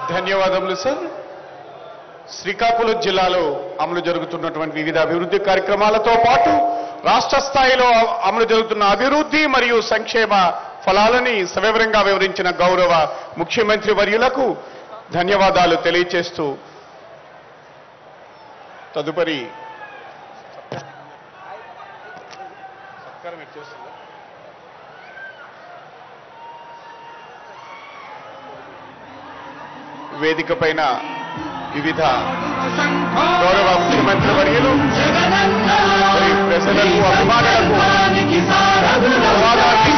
ధన్యవాదములు సార్ శ్రీకాకుళం జిల్లాలో అమలు జరుగుతున్నటువంటి వివిధ అభివృద్ధి కార్యక్రమాలతో పాటు రాష్ట్ర స్థాయిలో అమలు జరుగుతున్న అభివృద్ధి మరియు సంక్షేమ ఫలాలని సవివరంగా వివరించిన గౌరవ ముఖ్యమంత్రి వర్యులకు ధన్యవాదాలు తెలియచేస్తూ తదుపరి వేదిక పైన వివిధ గౌరవ ముఖ్యమంత్రి వర్యులు మరి ప్రజలకు అభిమానులకు ధన్యవాదాలు